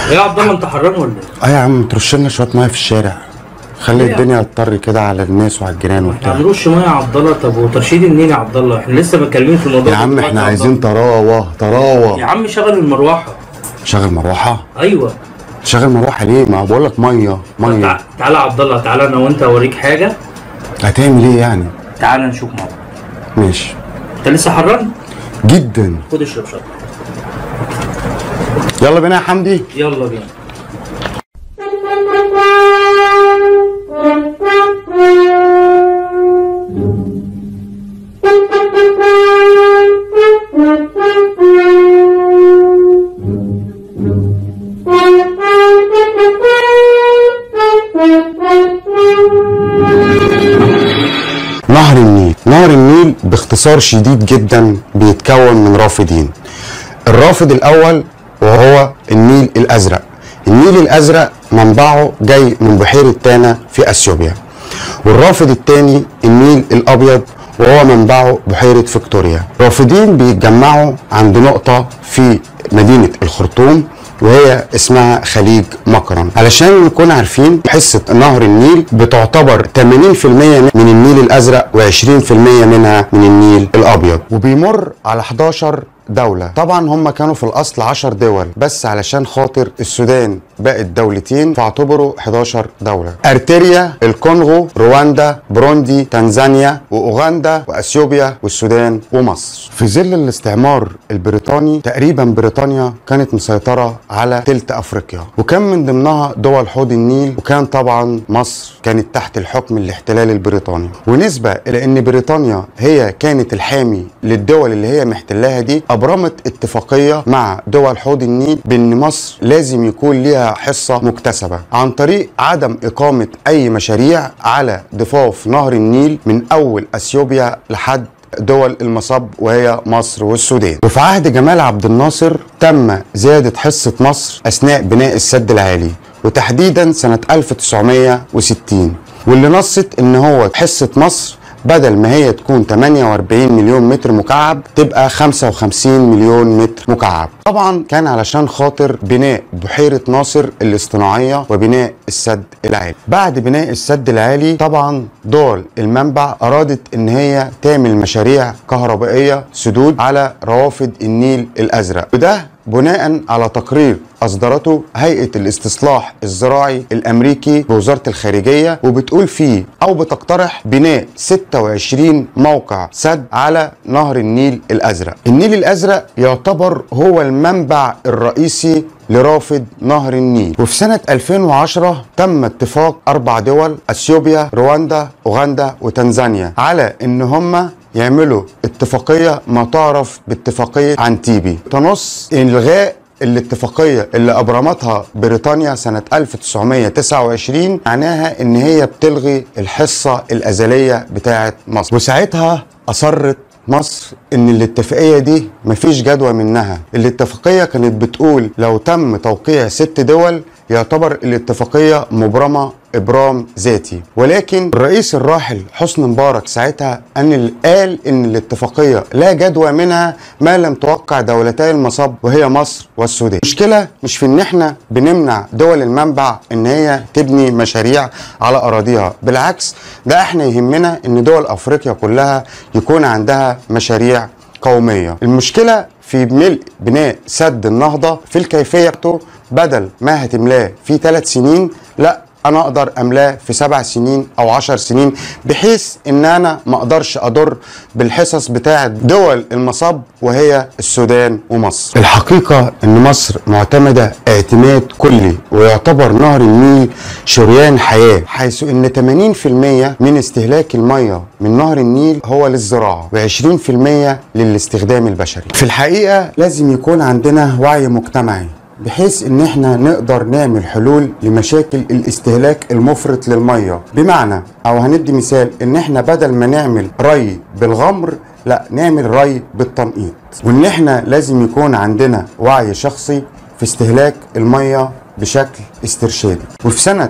ايه يا عبد الله انت حران ولا ايه؟ اه يا عم ترش لنا شويه ميه في الشارع خلي الدنيا تضطر كده على الناس وعلى الجيران احنا وبتاع هنرش ميه يا عبد الله طب وترشيد منين يا عبد الله؟ احنا لسه متكلمين في الموضوع يا ده عم دلوقتي احنا يا عايزين عبد طراوه الله. طراوه يا عم شغل المروحه شغل مروحه ايوه شغل مروحه ليه ما بقول لك ميه طب ميه تع- تعالى يا عبد الله تعالى انا وانت اوريك حاجه هتعمل ايه يعني تعالى نشوف مع بعض ماشي انت لسه حران؟ جدا خد اشرب شرب يلا بينا يا حمدي يلا بينا نهر النيل نهر النيل باختصار شديد جدا بيتكون من رافدين الرافد الاول وهو النيل الازرق النيل الازرق منبعه جاي من بحيره تانا في اثيوبيا والرافد الثاني النيل الابيض وهو منبعه بحيره فيكتوريا رافدين بيتجمعوا عند نقطه في مدينه الخرطوم وهي اسمها خليج مكرم علشان نكون عارفين حصة نهر النيل بتعتبر 80% من النيل الأزرق و20% منها من النيل الأبيض وبيمر على 11 دولة طبعا هم كانوا في الأصل 10 دول بس علشان خاطر السودان بقت دولتين فاعتبروا 11 دولة أرتريا الكونغو رواندا بروندي تنزانيا وأوغندا وأثيوبيا والسودان ومصر في ظل الاستعمار البريطاني تقريبا بريطانيا كانت مسيطرة على تلت أفريقيا وكان من ضمنها دول حوض النيل وكان طبعا مصر كانت تحت الحكم الاحتلال البريطاني ونسبة إلى أن بريطانيا هي كانت الحامي للدول اللي هي محتلاها دي أبرمت اتفاقية مع دول حوض النيل بأن مصر لازم يكون ليها حصة مكتسبة عن طريق عدم إقامة أي مشاريع على ضفاف نهر النيل من أول أثيوبيا لحد دول المصب وهي مصر والسودان وفي عهد جمال عبد الناصر تم زيادة حصة مصر أثناء بناء السد العالي وتحديدا سنة 1960 واللي نصت ان هو حصة مصر بدل ما هي تكون 48 مليون متر مكعب تبقى 55 مليون متر مكعب طبعا كان علشان خاطر بناء بحيرة ناصر الاصطناعية وبناء السد العالي بعد بناء السد العالي طبعا دول المنبع أرادت ان هي تعمل مشاريع كهربائية سدود على روافد النيل الأزرق وده بناء على تقرير أصدرته هيئة الاستصلاح الزراعي الأمريكي بوزارة الخارجية وبتقول فيه أو بتقترح بناء 26 موقع سد على نهر النيل الأزرق النيل الأزرق يعتبر هو المنبع الرئيسي لرافد نهر النيل وفي سنة 2010 تم اتفاق أربع دول أثيوبيا رواندا أوغندا وتنزانيا على إن هم يعملوا اتفاقية ما تعرف باتفاقية عنتيبي تنص إلغاء الاتفاقية اللي أبرمتها بريطانيا سنة 1929 معناها إن هي بتلغي الحصة الأزلية بتاعة مصر وساعتها أصرت مصر ان الاتفاقيه دي مفيش جدوى منها الاتفاقيه كانت بتقول لو تم توقيع ست دول يعتبر الاتفاقيه مبرمه ابرام ذاتي ولكن الرئيس الراحل حسني مبارك ساعتها ان قال ان الاتفاقيه لا جدوى منها ما لم توقع دولتي المصب وهي مصر والسودان المشكله مش في ان احنا بنمنع دول المنبع ان هي تبني مشاريع على اراضيها بالعكس ده احنا يهمنا ان دول افريقيا كلها يكون عندها مشاريع قوميه المشكله في ملء بناء سد النهضه في الكيفيه بتاعته بدل ما هتملاه في ثلاث سنين لا انا اقدر املاه في سبع سنين او عشر سنين بحيث ان انا ما اقدرش اضر بالحصص بتاعه دول المصب وهي السودان ومصر الحقيقه ان مصر معتمده اعتماد كلي ويعتبر نهر النيل شريان حياه حيث ان 80% من استهلاك الميه من نهر النيل هو للزراعه و20% للاستخدام البشري في الحقيقه لازم يكون عندنا وعي مجتمعي بحيث ان احنا نقدر نعمل حلول لمشاكل الاستهلاك المفرط للميه بمعنى او هندي مثال ان احنا بدل ما نعمل ري بالغمر لا نعمل ري بالتنقيط وان احنا لازم يكون عندنا وعي شخصي في استهلاك الميه بشكل استرشادي وفي سنة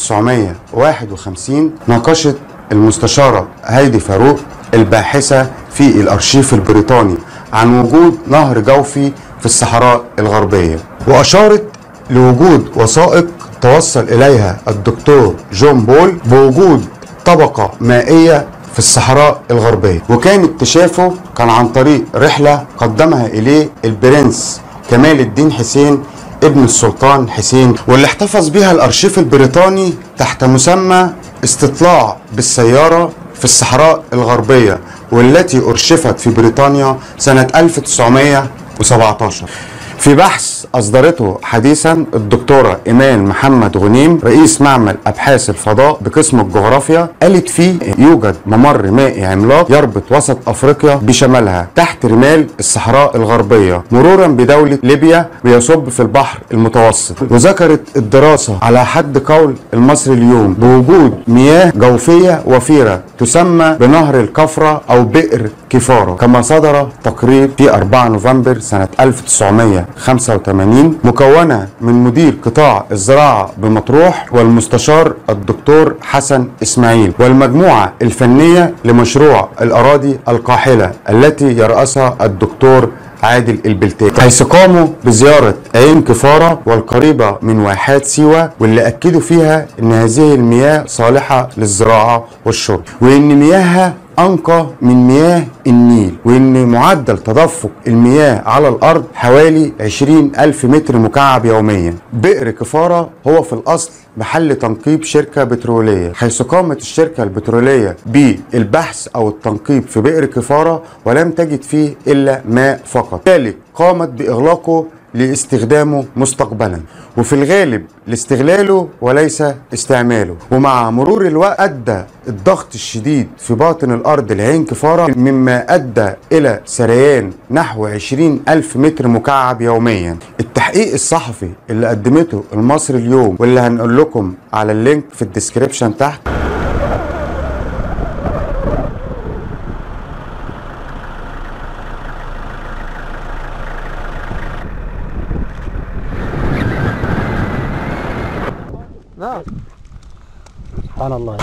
1951 ناقشت المستشارة هايدي فاروق الباحثة في الأرشيف البريطاني عن وجود نهر جوفي في الصحراء الغربية وأشارت لوجود وثائق توصل إليها الدكتور جون بول بوجود طبقة مائية في الصحراء الغربية وكان اكتشافه كان عن طريق رحلة قدمها إليه البرنس كمال الدين حسين ابن السلطان حسين واللي احتفظ بها الأرشيف البريطاني تحت مسمى استطلاع بالسيارة في الصحراء الغربية والتي أرشفت في بريطانيا سنة 1917 في بحث أصدرته حديثا الدكتورة إيمان محمد غنيم رئيس معمل أبحاث الفضاء بقسم الجغرافيا قالت فيه يوجد ممر مائي عملاق يربط وسط أفريقيا بشمالها تحت رمال الصحراء الغربية مرورا بدولة ليبيا بيصب في البحر المتوسط وذكرت الدراسة على حد قول المصري اليوم بوجود مياه جوفية وفيرة تسمى بنهر الكفرة أو بئر كفارة كما صدر تقرير في 4 نوفمبر سنة 1985 مكونة من مدير قطاع الزراعة بمطروح والمستشار الدكتور حسن إسماعيل والمجموعة الفنية لمشروع الأراضي القاحلة التي يرأسها الدكتور عادل البلتاني حيث قاموا بزيارة عين كفارة والقريبة من واحات سيوة واللي أكدوا فيها أن هذه المياه صالحة للزراعة والشرب وأن مياهها أنقى من مياه النيل وإن معدل تدفق المياه على الأرض حوالي 20 ألف متر مكعب يوميا بئر كفارة هو في الأصل محل تنقيب شركة بترولية حيث قامت الشركة البترولية بالبحث أو التنقيب في بئر كفارة ولم تجد فيه إلا ماء فقط ذلك قامت بإغلاقه لاستخدامه مستقبلا وفي الغالب لاستغلاله وليس استعماله ومع مرور الوقت أدى الضغط الشديد في باطن الأرض لعين كفارة مما أدى إلى سريان نحو 20 ألف متر مكعب يوميا التحقيق الصحفي اللي قدمته المصري اليوم واللي هنقول لكم على اللينك في الديسكريبشن تحت نعم سبحان الله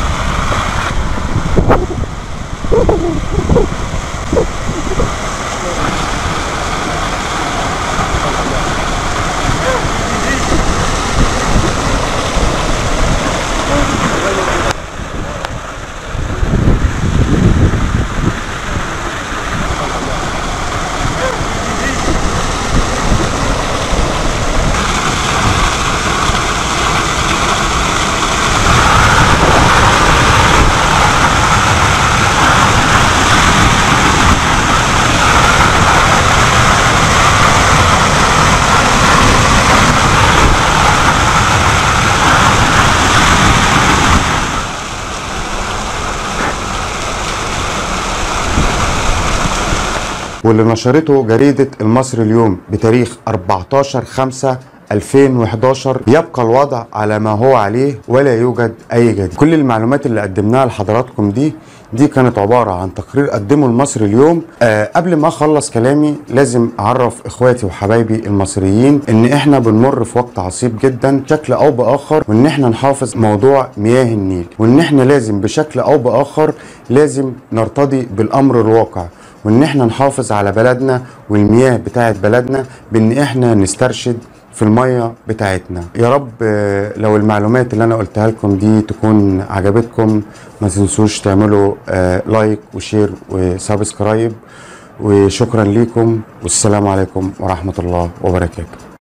واللي نشرته جريدة المصري اليوم بتاريخ 14 5 2011 يبقى الوضع على ما هو عليه ولا يوجد اي جديد كل المعلومات اللي قدمناها لحضراتكم دي دي كانت عبارة عن تقرير قدمه المصري اليوم آه قبل ما اخلص كلامي لازم اعرف اخواتي وحبايبي المصريين ان احنا بنمر في وقت عصيب جدا بشكل او باخر وان احنا نحافظ موضوع مياه النيل وان احنا لازم بشكل او باخر لازم نرتضي بالامر الواقع وان احنا نحافظ على بلدنا والمياه بتاعت بلدنا بان احنا نسترشد في المية بتاعتنا يا رب آه، لو المعلومات اللي انا قلتها لكم دي تكون عجبتكم ما تنسوش تعملوا آه، لايك وشير وسبسكرايب وشكرا ليكم والسلام عليكم ورحمة الله وبركاته